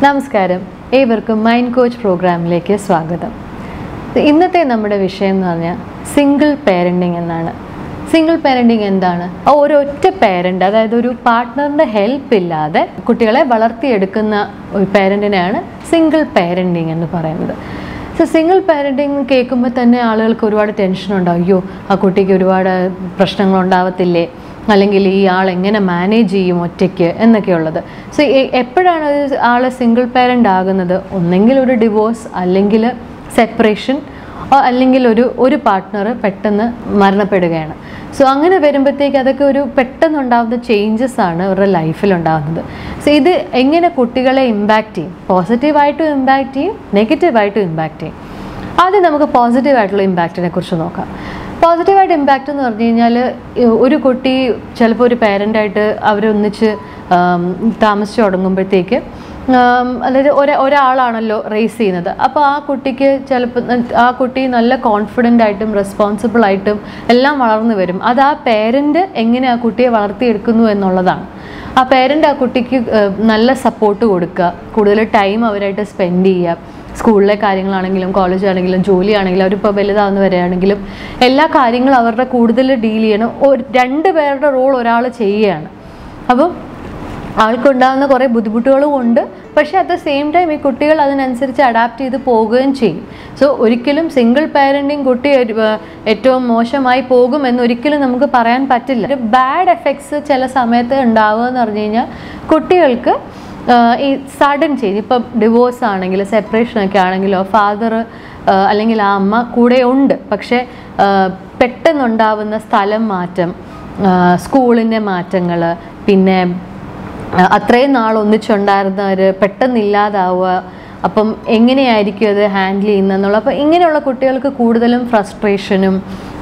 നമസ്കാരം ഏവർക്കും mind coach പ്രോഗ്രാമിലേക്ക് സ്വാഗതം ഇന്നത്തെ നമ്മുടെ വിഷയം എന്ന് പറഞ്ഞാൽ സിംഗിൾ പേരൻറ്റിങ് എന്നാണ് സിംഗിൾ പേരൻറ്റിങ് എന്താണ് ആ ഒരൊറ്റ പേരൻ്റ് അതായത് ഒരു പാർട്ട്ണറിൻ്റെ ഹെൽപ്പ് ഇല്ലാതെ കുട്ടികളെ വളർത്തിയെടുക്കുന്ന ഒരു പേരൻറ്റിനെയാണ് സിംഗിൾ പേരൻറ്റിങ് എന്ന് പറയുന്നത് സോ സിംഗിൾ പാരൻറ്റിങ് കേൾക്കുമ്പോൾ തന്നെ ആളുകൾക്ക് ഒരുപാട് ടെൻഷൻ ഉണ്ടാവും അയ്യോ ആ കുട്ടിക്ക് ഒരുപാട് പ്രശ്നങ്ങൾ ഉണ്ടാവത്തില്ലേ അല്ലെങ്കിൽ ഈ ആൾ എങ്ങനെ മാനേജ് ചെയ്യും ഒറ്റയ്ക്ക് എന്നൊക്കെയുള്ളത് സോ എപ്പോഴാണ് ഒരു ആൾ സിംഗിൾ പാരൻ്റ് ആകുന്നത് ഒന്നെങ്കിൽ ഒരു ഡിവോഴ്സ് അല്ലെങ്കിൽ സെപ്പറേഷൻ അല്ലെങ്കിൽ ഒരു ഒരു പാർട്ട്ണർ പെട്ടെന്ന് മരണപ്പെടുകയാണ് സോ അങ്ങനെ വരുമ്പോഴത്തേക്ക് അതൊക്കെ ഒരു പെട്ടെന്ന് ഉണ്ടാകുന്ന ചേഞ്ചസ് ആണ് അവരുടെ ലൈഫിൽ ഉണ്ടാകുന്നത് സോ ഇത് എങ്ങനെ കുട്ടികളെ ഇമ്പാക്റ്റ് ചെയ്യും പോസിറ്റീവായിട്ടും ഇമ്പാക്റ്റ് ചെയ്യും നെഗറ്റീവായിട്ടും ഇമ്പാക്റ്റ് ചെയ്യും ആദ്യം നമുക്ക് പോസിറ്റീവായിട്ടുള്ള ഇമ്പാക്റ്റിനെ കുറിച്ച് നോക്കാം പോസിറ്റീവായിട്ട് ഇമ്പാക്റ്റ് എന്ന് പറഞ്ഞു കഴിഞ്ഞാൽ ഒരു കുട്ടി ചിലപ്പോൾ ഒരു പാരൻ്റായിട്ട് അവരൊന്നിച്ച് താമസിച്ച് തുടങ്ങുമ്പോഴത്തേക്ക് ആം, അതായത് ഒര ഒരാളാണല്ലോ റേസ് ചെയ്യുന്നത് അപ്പോൾ ആ കുട്ടിക്ക് ചിലപ്പോൾ ആ കുട്ടി നല്ല കോൺഫിഡൻ്റ് ആയിട്ടും റെസ്പോൺസിബിൾ ആയിട്ടും എല്ലാം വളർന്നു വരും അത് ആ പേരൻ്റ് എങ്ങനെ ആ കുട്ടിയെ വളർത്തിയെടുക്കുന്നു എന്നുള്ളതാണ് ആ പേരൻ്റ് ആ കുട്ടിക്ക് ഏഹ്, നല്ല സപ്പോർട്ട് കൊടുക്കുക കൂടുതൽ ടൈം അവരായിട്ട് സ്പെൻഡ് ചെയ്യുക സ്കൂളിലെ കാര്യങ്ങളാണെങ്കിലും കോളേജ് ആണെങ്കിലും ജോലിയാണെങ്കിലും അവരിപ്പോൾ വലുതാവുന്ന വരെയാണെങ്കിലും എല്ലാ കാര്യങ്ങളും അവരുടെ കൂടുതൽ ഡീൽ ചെയ്യണം ഒരു രണ്ട് പേരുടെ റോൾ ഒരാൾ ചെയ്യുകയാണ് അപ്പം ആൾക്കുണ്ടാകുന്ന കുറേ ബുദ്ധിമുട്ടുകളും ഉണ്ട് പക്ഷേ അറ്റ് ദ സെയിം ടൈം ഈ കുട്ടികൾ അതിനനുസരിച്ച് അഡാപ്റ്റ് ചെയ്ത് പോവുകയും ചെയ്യും സോ ഒരിക്കലും സിംഗിൾ പാരൻറ്റിങ് കുട്ടി ഒരു, ഏർ, ഏറ്റവും മോശമായി പോകും എന്നൊരിക്കലും നമുക്ക് പറയാൻ പറ്റില്ല ഒരു ബാഡ് എഫക്ട്സ് ചില സമയത്ത് ഉണ്ടാവുക എന്ന് പറഞ്ഞു കഴിഞ്ഞാൽ കുട്ടികൾക്ക് ആഹ് ഈ സഡൻ ചേഞ്ച് ഇപ്പം ഡിവോഴ്സ് ആണെങ്കിൽ സെപ്പറേഷൻ ഒക്കെ ആണെങ്കിലോ ഫാദർ അല്ലെങ്കിൽ ആ അമ്മ കൂടെ ഉണ്ട് പക്ഷേ ആഹ് പെട്ടെന്നുണ്ടാവുന്ന സ്ഥലം മാറ്റം ആഹ് സ്കൂളിൻ്റെ മാറ്റങ്ങൾ പിന്നെ ആഹ് അത്രയും നാൾ ഒന്നിച്ചുണ്ടായിരുന്നവർ പെട്ടെന്ന് ഇല്ലാതാവുക അപ്പം എങ്ങനെയായിരിക്കും അത് ഹാൻഡിൽ ചെയ്യുന്നതെന്നുള്ള അപ്പോൾ ഇങ്ങനെയുള്ള കുട്ടികൾക്ക് കൂടുതലും ഫ്രസ്ട്രേഷനും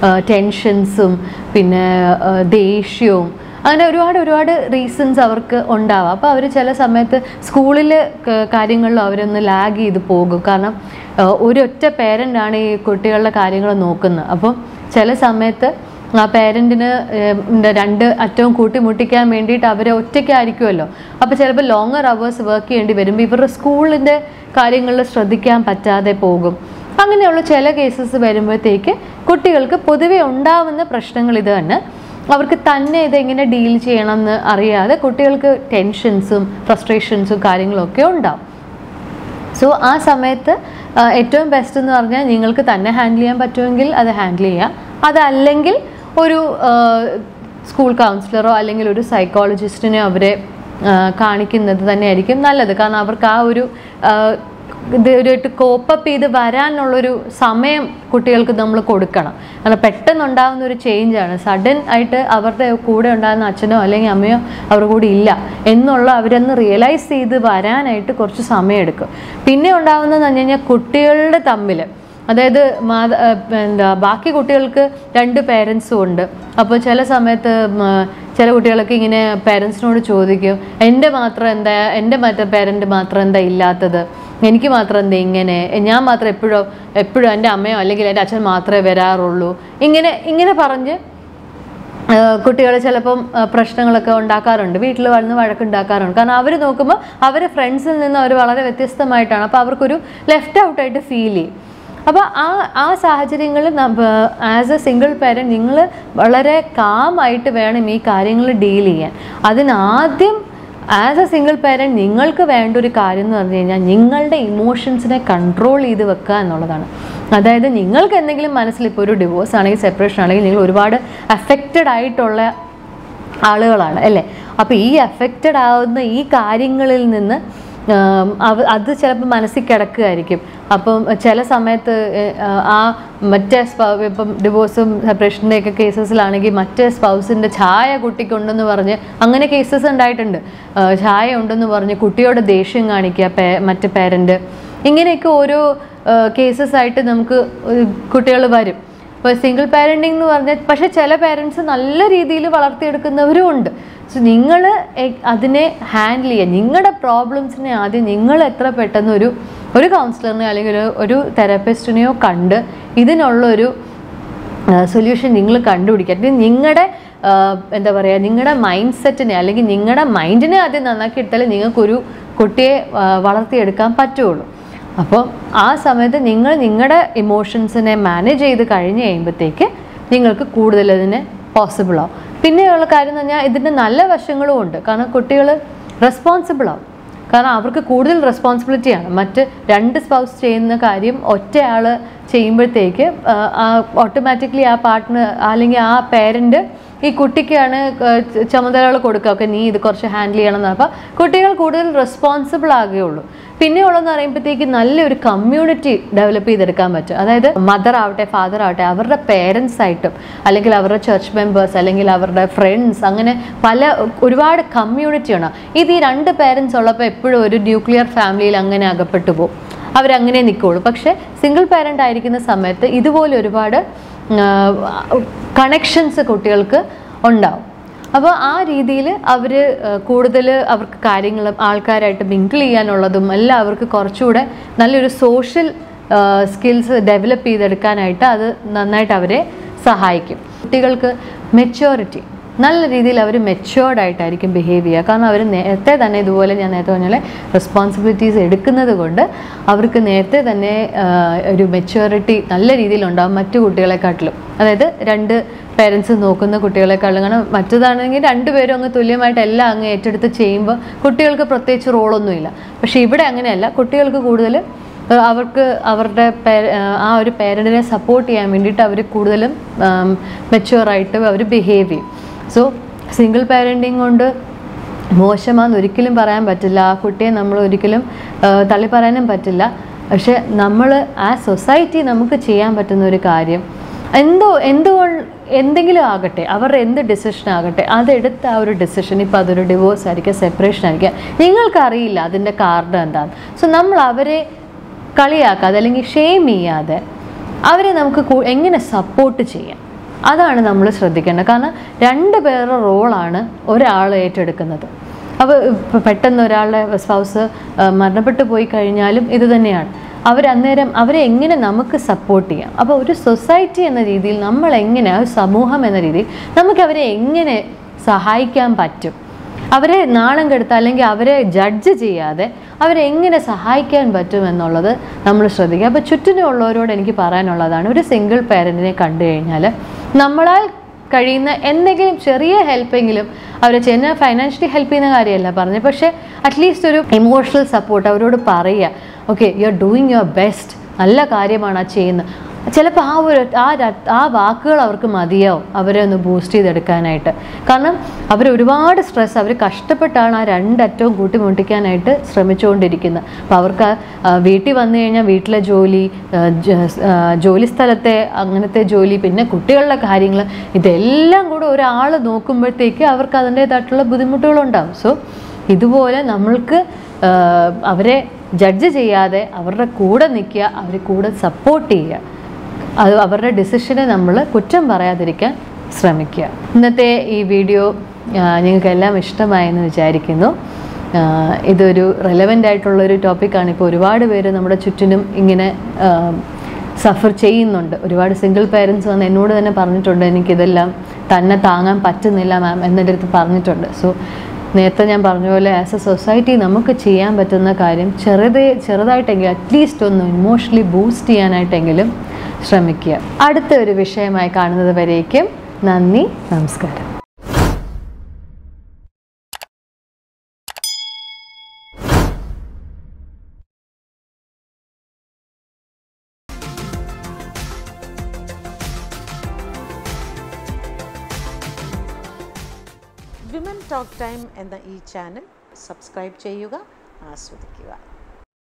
ടെൻഷൻസും പിന്നെ ആഹ് ദേഷ്യവും അങ്ങനെ ഒരുപാട് ഒരുപാട് റീസൺസ് അവർക്ക് ഉണ്ടാവാം അപ്പോൾ അവർ ചില സമയത്ത് സ്കൂളിൽ കാര്യങ്ങളിലും അവരൊന്ന് ലാഗ് ചെയ്ത് പോകും കാരണം ആഹ് ഒരൊറ്റ പേരൻ്റാണ് ഈ കുട്ടികളുടെ കാര്യങ്ങൾ നോക്കുന്നത് അപ്പം ചില സമയത്ത് ആ പേരൻറ്റിന് രണ്ട് അറ്റവും കൂട്ടിമുട്ടിക്കാൻ വേണ്ടിയിട്ട് അവർ ഒറ്റയ്ക്കായിരിക്കുമല്ലോ അപ്പോൾ ചിലപ്പോൾ ലോങ്ങർ അവേഴ്സ് വർക്ക് ചെയ്യേണ്ടി വരുമ്പോൾ ഇവരുടെ സ്കൂളിൻ്റെ കാര്യങ്ങളിൽ ശ്രദ്ധിക്കാൻ പറ്റാതെ പോകും അങ്ങനെയുള്ള ചില കേസസ് വരുമ്പോഴത്തേക്ക് കുട്ടികൾക്ക് പൊതുവെ ഉണ്ടാവുന്ന പ്രശ്നങ്ങൾ ഇത് തന്നെ അവർക്ക് തന്നെ ഇതെങ്ങനെ ഡീൽ ചെയ്യണമെന്ന് അറിയാതെ കുട്ടികൾക്ക് ടെൻഷൻസും ഫ്രസ്ട്രേഷൻസും കാര്യങ്ങളൊക്കെ ഉണ്ടാവും സോ ആ സമയത്ത് ആ, ഏറ്റവും ബെസ്റ്റ് എന്ന് പറഞ്ഞാൽ നിങ്ങൾക്ക് തന്നെ ഹാൻഡിൽ ചെയ്യാൻ പറ്റുമെങ്കിൽ അത് ഹാൻഡിൽ ചെയ്യാം അതല്ലെങ്കിൽ ഒരു സ്കൂൾ കൗൺസിലറോ അല്ലെങ്കിൽ ഒരു സൈക്കോളജിസ്റ്റിനെ അവരെ ആ, കാണിക്കുന്നത് തന്നെയായിരിക്കും നല്ലത് കാരണം അവർക്ക് ആ ഒരു ആ, ഇത് ഒരു കോപ്പപ്പ് ചെയ്ത് വരാനുള്ളൊരു സമയം കുട്ടികൾക്ക് നമ്മൾ കൊടുക്കണം കാരണം പെട്ടെന്നുണ്ടാകുന്ന ഒരു ചേഞ്ചാണ് സഡൻ ആയിട്ട് അവരുടെ കൂടെ ഉണ്ടാകുന്ന അച്ഛനോ അല്ലെങ്കിൽ അമ്മയോ അവരുടെ കൂടെ ഇല്ല എന്നുള്ള അവരൊന്ന് റിയലൈസ് ചെയ്ത് വരാനായിട്ട് കുറച്ച് സമയമെടുക്കും പിന്നെ ഉണ്ടാകുന്നതെന്ന് പറഞ്ഞു കഴിഞ്ഞാൽ കുട്ടികളുടെ തമ്മിൽ അതായത് മാത ഏഹ് എന്താ ബാക്കി കുട്ടികൾക്ക് രണ്ട് പേരൻസും ഉണ്ട് അപ്പോൾ ചില സമയത്ത് മ, ചില കുട്ടികളൊക്കെ ഇങ്ങനെ പേരൻസിനോട് ചോദിക്കും എൻ്റെ മാത്രം എന്താ എൻ്റെ മറ്റേ പേരൻ്റ് മാത്രം എന്താ ഇല്ലാത്തത് എനിക്ക് മാത്രം എന്താ ഇങ്ങനെ ഞാൻ മാത്രം എപ്പോഴും എപ്പോഴും എൻ്റെ അമ്മയോ അല്ലെങ്കിൽ എൻ്റെ അച്ഛൻ മാത്രമേ വരാറുള്ളൂ ഇങ്ങനെ ഇങ്ങനെ പറഞ്ഞ് കുട്ടികൾ ചിലപ്പം ആ, പ്രശ്നങ്ങളൊക്കെ ഉണ്ടാക്കാറുണ്ട് വീട്ടിൽ വന്ന് വഴക്കുണ്ടാക്കാറുണ്ട് കാരണം അവർ നോക്കുമ്പോൾ അവരെ ഫ്രണ്ട്സിൽ നിന്ന് അവർ വളരെ വ്യത്യസ്തമായിട്ടാണ് അപ്പോൾ അവർക്കൊരു ലെഫ്റ്റ് ഔട്ടായിട്ട് ഫീൽ ചെയ്യും അപ്പോൾ ആ ആ സാഹചര്യങ്ങളിൽ ആസ് എ സിംഗിൾ പേരൻറ്റ് നിങ്ങൾ വളരെ കാമായിട്ട് വേണം ഈ കാര്യങ്ങൾ ഡീൽ ചെയ്യാൻ അതിനാദ്യം ആസ് എ സിംഗിൾ പേരൻറ്റ് നിങ്ങൾക്ക് വേണ്ട ഒരു കാര്യം എന്ന് പറഞ്ഞു കഴിഞ്ഞാൽ നിങ്ങളുടെ ഇമോഷൻസിനെ കൺട്രോൾ ചെയ്ത് വെക്കുക എന്നുള്ളതാണ് അതായത് നിങ്ങൾക്ക് എന്തെങ്കിലും മനസ്സിൽ ഇപ്പോൾ ഒരു ഡിവോഴ്സ് ആണെങ്കിൽ സെപ്പറേഷൻ ആണെങ്കിൽ നിങ്ങൾ ഒരുപാട് അഫക്റ്റഡ് ആയിട്ടുള്ള ആളുകളാണ് അല്ലേ അപ്പോൾ ഈ അഫക്റ്റഡ് ആവുന്ന ഈ കാര്യങ്ങളിൽ നിന്ന് ആം, അവ- അത് ചിലപ്പോൾ മനസ്സിൽ കിടക്കുകയായിരിക്കും അപ്പം ചില സമയത്ത് ഏഹ്, ആ മറ്റേ സ്പൗ ഇപ്പം ഡിവോഴ്സും സെപ്പറേഷൻ്റെ ഒക്കെ കേസസിലാണെങ്കിൽ മറ്റേ സ്പൗസിൻ്റെ ഛായ കുട്ടിക്കുണ്ടെന്ന് പറഞ്ഞ് അങ്ങനെ കേസസ് ഉണ്ടായിട്ടുണ്ട് ആ, ഛായ ഉണ്ടെന്ന് പറഞ്ഞ് കുട്ടിയോട് ദേഷ്യം കാണിക്കുക പേ മറ്റേ പേരൻറ്റ് ഇങ്ങനെയൊക്കെ ഓരോ കേസസ് ആയിട്ട് നമുക്ക് കുട്ടികൾ വരും ഇപ്പോൾ സിംഗിൾ പാരൻറ്റിംഗ് എന്ന് പറഞ്ഞാൽ പക്ഷേ ചില പാരൻസ് നല്ല രീതിയിൽ വളർത്തിയെടുക്കുന്നവരും ഉണ്ട് സോ നിങ്ങൾ അതിനെ ഹാൻഡിൽ ചെയ്യുക നിങ്ങളുടെ പ്രോബ്ലംസിനെ ആദ്യം നിങ്ങൾ എത്ര പെട്ടെന്ന് ഒരു ഒരു കൗൺസിലറിനെ അല്ലെങ്കിൽ ഒരു ഒരു തെറാപ്പിസ്റ്റിനെയോ കണ്ട് ഇതിനുള്ളൊരു സൊല്യൂഷൻ നിങ്ങൾ കണ്ടുപിടിക്കുക ഇത് നിങ്ങളുടെ എന്താ പറയുക നിങ്ങളുടെ മൈൻഡ് സെറ്റിനെ അല്ലെങ്കിൽ നിങ്ങളുടെ മൈൻഡിനെ ആദ്യം നന്നാക്കി എടുത്താലേ നിങ്ങൾക്കൊരു കുട്ടിയെ ആ, വളർത്തിയെടുക്കാൻ പറ്റുള്ളൂ അപ്പോൾ ആ സമയത്ത് നിങ്ങൾ നിങ്ങളുടെ ഇമോഷൻസിനെ മാനേജ് ചെയ്ത് കഴിഞ്ഞ് കഴിയുമ്പോഴത്തേക്ക് നിങ്ങൾക്ക് കൂടുതൽ അതിന് പോസിബിൾ ആവും പിന്നെയുള്ള കാര്യം എന്ന് പറഞ്ഞാൽ ഇതിൻ്റെ നല്ല വശങ്ങളും ഉണ്ട് കാരണം കുട്ടികൾ റെസ്പോൺസിബിൾ ആവും കാരണം അവർക്ക് കൂടുതൽ റെസ്പോൺസിബിലിറ്റിയാണ് മറ്റ് രണ്ട് സ്പൗസ് ചെയ്യുന്ന കാര്യം ഒറ്റയാൾ ചെയ്യുമ്പോഴത്തേക്ക് ഓട്ടോമാറ്റിക്കലി ആ പാർട്ട്ണർ അല്ലെങ്കിൽ ആ പേരൻറ്റ് ഈ കുട്ടിക്കാണ് ചുമതലകൾ കൊടുക്കുക ഓക്കെ നീ ഇത് കുറച്ച് ഹാൻഡിൽ ചെയ്യണം എന്ന് അപ്പോൾ കുട്ടികൾ കൂടുതൽ റെസ്പോൺസിബിൾ ആകുകയുള്ളൂ പിന്നെ ഉള്ളതെന്ന് പറയുമ്പോഴത്തേക്ക് നല്ലൊരു കമ്മ്യൂണിറ്റി ഡെവലപ്പ് ചെയ്തെടുക്കാൻ പറ്റും അതായത് മദർ ആവട്ടെ ഫാദർ ആവട്ടെ അവരുടെ പേരൻസ് ആയിട്ടും അല്ലെങ്കിൽ അവരുടെ ചർച്ച് മെമ്പേഴ്സ് അല്ലെങ്കിൽ അവരുടെ ഫ്രണ്ട്സ് അങ്ങനെ പല ഒരുപാട് കമ്മ്യൂണിറ്റി ആണ് ഇത് ഈ രണ്ട് പേരൻസ് ഉള്ളപ്പോൾ എപ്പോഴും ഒരു ന്യൂക്ലിയർ ഫാമിലിയിൽ അങ്ങനെ അകപ്പെട്ടു പോകും അവരങ്ങനെ നിൽക്കുള്ളൂ പക്ഷേ സിംഗിൾ പാരൻ്റ് ആയിരിക്കുന്ന സമയത്ത് ഇതുപോലെ ഒരുപാട് കണക്ഷൻസ് കുട്ടികൾക്ക് ഉണ്ടാവും അപ്പോൾ ആ രീതിയിൽ അവർ കൂടുതൽ അവർക്ക് കാര്യങ്ങൾ ആൾക്കാരായിട്ട് മിങ്കിൾ ചെയ്യാനുള്ളതും എല്ലാം അവർക്ക് കുറച്ചുകൂടെ നല്ലൊരു സോഷ്യൽ സ്കിൽസ് ഡെവലപ്പ് ചെയ്തെടുക്കാനായിട്ട് അത് നന്നായിട്ട് അവരെ സഹായിക്കും കുട്ടികൾക്ക് മെച്യോറിറ്റി നല്ല രീതിയിൽ അവർ മെച്യോർഡ് ആയിട്ടായിരിക്കും ബിഹേവ് ചെയ്യുക കാരണം അവർ നേരത്തെ തന്നെ ഇതുപോലെ ഞാൻ നേരത്തെ പറഞ്ഞ പോലെ റെസ്പോൺസിബിലിറ്റീസ് എടുക്കുന്നത് കൊണ്ട് അവർക്ക് നേരത്തെ തന്നെ ആ, ഒരു മെച്യോറിറ്റി നല്ല രീതിയിലുണ്ടാകും മറ്റു കുട്ടികളെക്കാട്ടിലും അതായത് രണ്ട് പേരൻസ് നോക്കുന്ന കുട്ടികളെക്കാളും കാരണം മറ്റേതാണെങ്കിൽ രണ്ടുപേരും അങ്ങ് തുല്യമായിട്ട് എല്ലാം അങ്ങ് ഏറ്റെടുത്ത് ചെയ്യുമ്പോൾ കുട്ടികൾക്ക് പ്രത്യേകിച്ച് റോളൊന്നുമില്ല പക്ഷേ ഇവിടെ അങ്ങനെയല്ല കുട്ടികൾക്ക് കൂടുതൽ ഏഹ് അവർക്ക് അവരുടെ പേ- ഏഹ് ആ ഒരു പേരൻറ്റിനെ സപ്പോർട്ട് ചെയ്യാൻ വേണ്ടിയിട്ട് അവർ കൂടുതലും മെച്ചുവറായിട്ട് അവർ ബിഹേവ് ചെയ്യും സോ സിംഗിൾ പാരൻറ്റിങ് കൊണ്ട് മോശമാണെന്ന് ഒരിക്കലും പറയാൻ പറ്റില്ല ആ കുട്ടിയെ നമ്മൾ ഒരിക്കലും ഏഹ് തള്ളി പറയാനും പറ്റില്ല പക്ഷെ നമ്മൾ ആ സൊസൈറ്റി നമുക്ക് ചെയ്യാൻ പറ്റുന്ന ഒരു കാര്യം എന്തോ എന്തുകൊണ്ട് എന്തെങ്കിലും ആകട്ടെ അവരുടെ എന്ത് ഡിസിഷൻ ആകട്ടെ അതെടുത്ത ആ ഒരു ഡിസിഷൻ ഇപ്പോൾ അതൊരു ഡിവോഴ്സ് ആയിരിക്കാം സെപ്പറേഷൻ ആയിരിക്കാം നിങ്ങൾക്കറിയില്ല അതിൻ്റെ കാരണം എന്താണ് സോ നമ്മൾ അവരെ കളിയാക്കാതെ അല്ലെങ്കിൽ ഷെയിം ചെയ്യാതെ അവരെ നമുക്ക് കൂ- എങ്ങനെ സപ്പോർട്ട് ചെയ്യാം അതാണ് നമ്മൾ ശ്രദ്ധിക്കേണ്ടത് കാരണം രണ്ട് പേരുടെ റോളാണ് ഒരാൾ ഏറ്റെടുക്കുന്നത് അപ്പോൾ ഇപ്പം പെട്ടെന്ന് ഒരാളുടെ സ്പൗസ് മരണപ്പെട്ടു പോയി കഴിഞ്ഞാലും ഇത് തന്നെയാണ് അവർ അന്നേരം അവരെ എങ്ങനെ നമുക്ക് സപ്പോർട്ട് ചെയ്യാം അപ്പോൾ ഒരു സൊസൈറ്റി എന്ന രീതിയിൽ നമ്മൾ എങ്ങനെ ഒരു സമൂഹം എന്ന രീതിയിൽ നമുക്ക് അവരെ എങ്ങനെ സഹായിക്കാൻ പറ്റും അവരെ നാണം കെടുത്ത അല്ലെങ്കിൽ അവരെ ജഡ്ജ് ചെയ്യാതെ അവരെ എങ്ങനെ സഹായിക്കാൻ പറ്റും എന്നുള്ളത് നമ്മൾ ശ്രദ്ധിക്കുക അപ്പോൾ ചുറ്റിനുമുള്ളവരോട് എനിക്ക് പറയാനുള്ളതാണ് ഒരു സിംഗിൾ പേരൻറ്റിനെ കണ്ടു കഴിഞ്ഞാൽ നമ്മളാൽ കഴിയുന്ന എന്തെങ്കിലും ചെറിയ ഹെൽപ്പെങ്കിലും അവരെ ചെയ്യുന്ന ഫൈനാൻഷ്യലി ഹെൽപ്പ് ചെയ്യുന്ന കാര്യമല്ല പറഞ്ഞത് പക്ഷേ അറ്റ്ലീസ്റ്റ് ഒരു ഇമോഷണൽ സപ്പോർട്ട് അവരോട് പറയുക okay you are doing your best നല്ല കാര്യമാണ് ആ ചെയ്യുന്നത് ചിലപ്പോൾ ആ ഒരു ആ ര- ആ വാക്കുകൾ അവർക്ക് മതിയാവും അവരെ ഒന്ന് ബൂസ്റ്റ് ചെയ്തെടുക്കാനായിട്ട് കാരണം അവർ ഒരുപാട് സ്ട്രെസ് അവർ കഷ്ടപ്പെട്ടാണ് ആ രണ്ടറ്റവും കൂട്ടിമുട്ടിക്കാനായിട്ട് ശ്രമിച്ചുകൊണ്ടിരിക്കുന്നത് അപ്പോൾ അവർക്ക് ആ, വീട്ടിൽ വന്നു കഴിഞ്ഞാൽ വീട്ടിലെ ജോലി ആ, ജ- ആ, ജോലി സ്ഥലത്തെ അങ്ങനത്തെ ജോലി പിന്നെ കുട്ടികളുടെ കാര്യങ്ങൾ ഇതെല്ലാം കൂടെ ഒരാൾ നോക്കുമ്പോഴത്തേക്ക് അവർക്ക് അതിൻ്റേതായിട്ടുള്ള ബുദ്ധിമുട്ടുകളുണ്ടാകും സോ ഇതുപോലെ നമ്മൾക്ക് ആ, അവരെ ജഡ്ജ് ചെയ്യാതെ അവരുടെ കൂടെ നിൽക്കുക അവരെ കൂടെ സപ്പോർട്ട് ചെയ്യുക അത് അവരുടെ ഡിസിഷനെ നമ്മൾ കുറ്റം പറയാതിരിക്കാൻ ശ്രമിക്കുക ഇന്നത്തെ ഈ വീഡിയോ നിങ്ങൾക്ക് എല്ലാം ഇഷ്ടമായെന്ന് വിചാരിക്കുന്നു ആ, ഇതൊരു റെലവൻ്റ് ആയിട്ടുള്ളൊരു ടോപ്പിക്കാണ് ഇപ്പോൾ ഒരുപാട് പേര് നമ്മുടെ ചുറ്റിനും ഇങ്ങനെ സഫർ ചെയ്യുന്നുണ്ട് ഒരുപാട് സിംഗിൾ പേരൻസ് വന്ന് എന്നോട് തന്നെ പറഞ്ഞിട്ടുണ്ട് എനിക്കിതെല്ലാം തന്നെ താങ്ങാൻ പറ്റുന്നില്ല മാം എന്നെൻ്റെ അടുത്ത് പറഞ്ഞിട്ടുണ്ട് സോ നേരത്തെ ഞാൻ പറഞ്ഞ പോലെ ആസ് എ സൊസൈറ്റി നമുക്ക് ചെയ്യാൻ പറ്റുന്ന കാര്യം ചെറുത് ചെറുതായിട്ടെങ്കിലും അറ്റ്ലീസ്റ്റ് ഒന്ന് ഇമോഷണലി ബൂസ്റ്റ് ചെയ്യാനായിട്ടെങ്കിലും ശ്രമിക്കുക അടുത്ത ഒരു വിഷയമായി കാണുന്നത് വരേക്കും നന്ദി നമസ്കാരം വിമൻ ടോക്ക് ടൈം എന്ന ഈ ചാനൽ സബ്സ്ക്രൈബ് ചെയ്യുക ആസ്വദിക്കുക